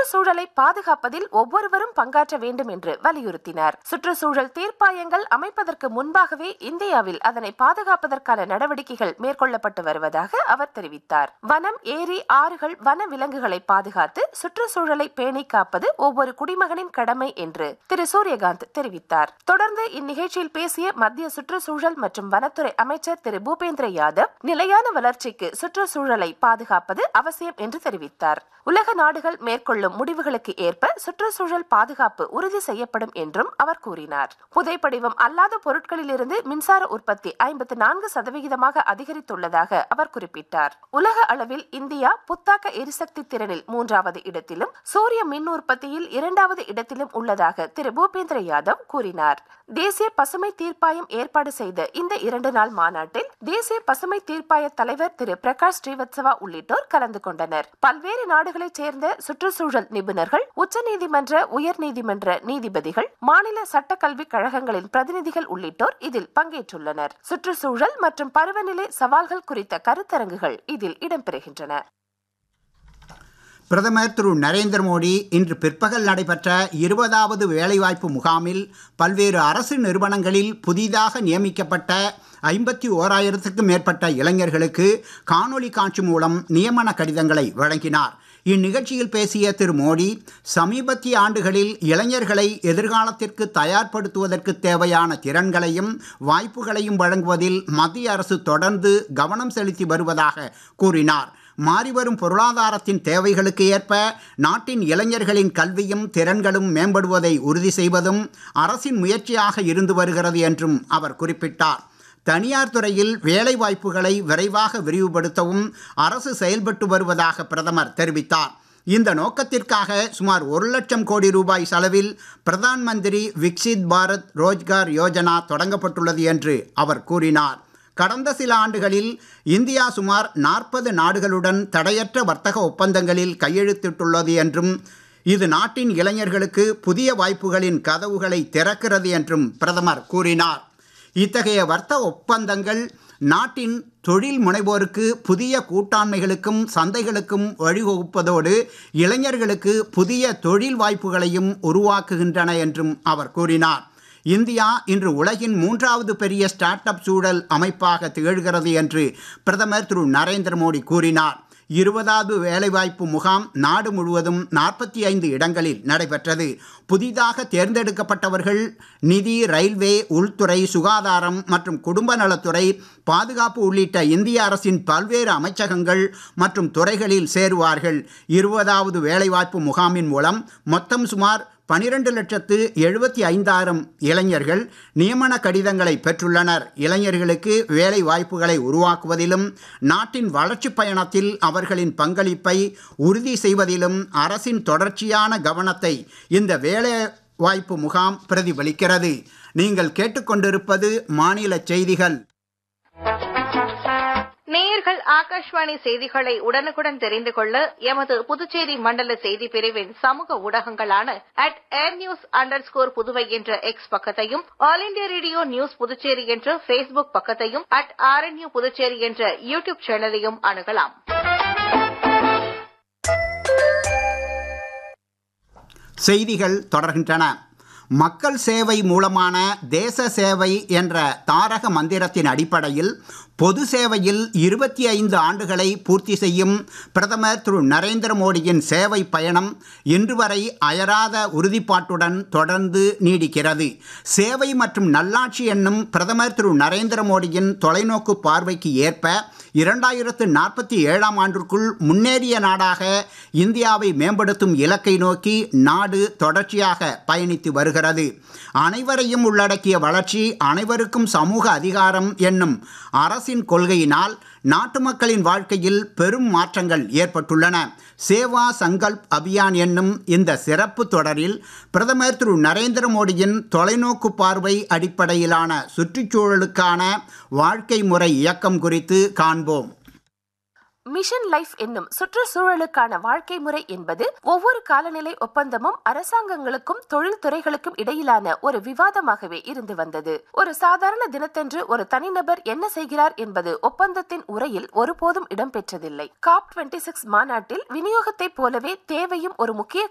சுற்றுச்சூழலை பாதுகாப்பதில் ஒவ்வொருவரும் பங்காற்ற வேண்டும் என்று வலியுறுத்தினார் சுற்றுச்சூழல் தீர்ப்பாயங்கள் அமைப்பதற்கு முன்பாகவே இந்தியாவில் அதனை பாதுகாப்பதற்கான நடவடிக்கைகள் மேற்கொள்ளப்பட்டு வருவதாக அவர் தெரிவித்தார் வனம் ஏரி ஆறுகள் வன விலங்குகளை பாதுகாத்து சுற்றுச்சூழலை பேணி காப்பது ஒவ்வொரு குடிமகனின் கடமை என்று திரு சூரியகாந்த் தெரிவித்தார் தொடர்ந்து இந்நிகழ்ச்சியில் பேசிய மத்திய சுற்றுச்சூழல் மற்றும் வனத்துறை அமைச்சர் திரு பூபேந்திர யாதவ் நிலையான வளர்ச்சிக்கு சுற்றுச்சூழலை பாதுகாப்பது அவசியம் என்று தெரிவித்தார் உலக நாடுகள் மேற்கொள்ளும் முடிவுகளுக்கு ஏற்ப சுற்றுச்சூழல் பாதுகாப்பு உறுதி செய்யப்படும் என்றும் அவர் கூறினார் புதைப்படிவம் அல்லாத பொருட்களிலிருந்து மின்சார உற்பத்தி ஐம்பத்தி நான்கு சதவிகிதமாக அதிகரித்துள்ளதாக அவர் குறிப்பிட்டார் உலக அளவில் இந்தியா புத்தாக்க எரிசக்தி திறனில் மூன்றாவது இடத்திலும் சூரிய மின் உற்பத்தியில் இரண்டாவது இடத்திலும் உள்ளதாக திரு பூபேந்திர யாதவ் கூறினார் தேசிய பசுமை தீர்ப்பாயம் ஏற்பாடு செய்த இந்த இரண்டு நாள் மாநாட்டில் தேசிய பசுமை தீர்ப்பாய தலைவர் திரு பிரகாஷ் ஸ்ரீவத்சவா உள்ளிட்டோர் கலந்து கொண்டனர் பல்வேறு நாடுகளைச் சேர்ந்த சுற்றுச்சூழல் நிபுணர்கள் உச்சநீதிமன்ற உயர்நீதிமன்ற நீதிபதிகள் மாநில சட்டக்கல்விக் கழகங்களின் பிரதிநிதிகள் உள்ளிட்டோர் இதில் பங்கேற்றுள்ளனர் சுற்றுச்சூழல் மற்றும் பருவநிலை சவால்கள் குறித்த கருத்தரங்குகள் இதில் இடம்பெறுகின்றன பிரதமர் திரு நரேந்திர மோடி இன்று பிற்பகல் நடைபெற்ற இருபதாவது வேலைவாய்ப்பு முகாமில் பல்வேறு அரசு நிறுவனங்களில் புதிதாக நியமிக்கப்பட்ட ஐம்பத்தி ஓராயிரத்துக்கும் மேற்பட்ட இளைஞர்களுக்கு காணொலி காட்சி மூலம் நியமன கடிதங்களை வழங்கினார் இந்நிகழ்ச்சியில் பேசிய திரு மோடி சமீபத்திய ஆண்டுகளில் இளைஞர்களை எதிர்காலத்திற்கு தயார்படுத்துவதற்கு தேவையான திறன்களையும் வாய்ப்புகளையும் வழங்குவதில் மத்திய அரசு தொடர்ந்து கவனம் செலுத்தி வருவதாக கூறினார் மாறிவரும் பொருளாதாரத்தின் தேவைகளுக்கு ஏற்ப நாட்டின் இளைஞர்களின் கல்வியும் திறன்களும் மேம்படுவதை உறுதி செய்வதும் அரசின் முயற்சியாக இருந்து வருகிறது என்றும் அவர் குறிப்பிட்டார் தனியார் துறையில் வேலை வாய்ப்புகளை விரைவாக விரிவுபடுத்தவும் அரசு செயல்பட்டு வருவதாக பிரதமர் தெரிவித்தார் இந்த நோக்கத்திற்காக சுமார் ஒரு லட்சம் கோடி ரூபாய் செலவில் பிரதான் மந்திரி விக்சித் பாரத் ரோஜ்கார் யோஜனா தொடங்கப்பட்டுள்ளது என்று அவர் கூறினார் கடந்த சில ஆண்டுகளில் இந்தியா சுமார் நாற்பது நாடுகளுடன் தடையற்ற வர்த்தக ஒப்பந்தங்களில் கையெழுத்திட்டுள்ளது என்றும் இது நாட்டின் இளைஞர்களுக்கு புதிய வாய்ப்புகளின் கதவுகளை திறக்கிறது என்றும் பிரதமர் கூறினார் இத்தகைய வர்த்தக ஒப்பந்தங்கள் நாட்டின் தொழில் முனைவோருக்கு புதிய கூட்டாண்மைகளுக்கும் சந்தைகளுக்கும் வழிவகுப்பதோடு இளைஞர்களுக்கு புதிய தொழில் வாய்ப்புகளையும் உருவாக்குகின்றன என்றும் அவர் கூறினார் இந்தியா இன்று உலகின் மூன்றாவது பெரிய ஸ்டார்ட் அப் சூழல் அமைப்பாக திகழ்கிறது என்று பிரதமர் திரு நரேந்திர மோடி கூறினார் இருபதாவது வேலைவாய்ப்பு முகாம் நாடு முழுவதும் நாற்பத்தி ஐந்து இடங்களில் நடைபெற்றது புதிதாக தேர்ந்தெடுக்கப்பட்டவர்கள் நிதி ரயில்வே உள்துறை சுகாதாரம் மற்றும் குடும்ப நலத்துறை பாதுகாப்பு உள்ளிட்ட இந்திய அரசின் பல்வேறு அமைச்சகங்கள் மற்றும் துறைகளில் சேருவார்கள் இருபதாவது வேலைவாய்ப்பு முகாமின் மூலம் மொத்தம் சுமார் பனிரெண்டு லட்சத்து எழுபத்தி ஐந்தாயிரம் இளைஞர்கள் நியமன கடிதங்களை பெற்றுள்ளனர் இளைஞர்களுக்கு வேலை வாய்ப்புகளை உருவாக்குவதிலும் நாட்டின் வளர்ச்சி பயணத்தில் அவர்களின் பங்களிப்பை உறுதி செய்வதிலும் அரசின் தொடர்ச்சியான கவனத்தை இந்த வேலை வாய்ப்பு முகாம் பிரதிபலிக்கிறது நீங்கள் கேட்டுக்கொண்டிருப்பது மாநில செய்திகள் நேயர்கள் ஆகாஷ்வாணி செய்திகளை உடனுக்குடன் தெரிந்து கொள்ள எமது புதுச்சேரி மண்டல செய்தி பிரிவின் சமூக ஊடகங்களான at air news underscore Puduvai என்ற எக்ஸ் பக்கத்தையும் all India radio news Puducherry என்ற ஃபேஸ்புக் பக்கத்தையும் அட் ஆர்என்யூ புதுச்சேரி என்ற யூ டியூப் சேனலையும் அணுகலாம் செய்திகள் தொடர்கின்றன மக்கள் சேவை மூலமான தேச சேவை என்ற தாரக மந்திரத்தின் அடிப்படையில் பொது சேவையில் இருபத்தி ஐந்து ஆண்டுகளை பூர்த்தி செய்யும் பிரதமர் திரு நரேந்திர மோடியின் சேவை பயணம் இன்று வரை அயராத உறுதிப்பாட்டுடன் தொடர்ந்து நீடிக்கிறது சேவை மற்றும் நல்லாட்சி என்னும் பிரதமர் திரு நரேந்திர மோடியின் தொலைநோக்கு பார்வைக்கு ஏற்ப இரண்டாயிரத்து நாற்பத்தி ஏழாம் ஆண்டிற்குள் முன்னேறிய நாடாக இந்தியாவை மேம்படுத்தும் இலக்கை நோக்கி நாடு தொடர்ச்சியாக பயணித்து வருகிறது அனைவரையும் உள்ளடக்கிய வளர்ச்சி அனைவருக்கும் சமூக அதிகாரம் என்னும் அரசின் கொள்கையினால் நாட்டு மக்களின் வாழ்க்கையில் பெரும் மாற்றங்கள் ஏற்பட்டுள்ளன சேவா சங்கல்ப் அபியான் என்னும் இந்த சிறப்பு தொடரில் பிரதமர் திரு நரேந்திர மோடியின் தொலைநோக்கு பார்வை அடிப்படையிலான சுற்றுச்சூழலுக்கான வாழ்க்கை முறை இயக்கம் குறித்து காண்போம் மிஷன் லைஃப் என்னும் சுற்றுச்சூழலுக்கான வாழ்க்கை முறை என்பது ஒவ்வொரு காலநிலை ஒப்பந்தமும் அரசாங்கங்களுக்கும் தொழில்துறைகளுக்கும் இடையிலான ஒரு விவாதமாகவே இருந்து வந்தது ஒரு சாதாரண தினத்தன்று ஒரு தனிநபர் என்ன செய்கிறார் என்பது ஒப்பந்தத்தின் உரையில் ஒருபோதும் இடம்பெற்றதில்லை காப் டுவெண்ட்டி சிக்ஸ் மாநாட்டில் விநியோகத்தைப் போலவே தேவையும் ஒரு முக்கிய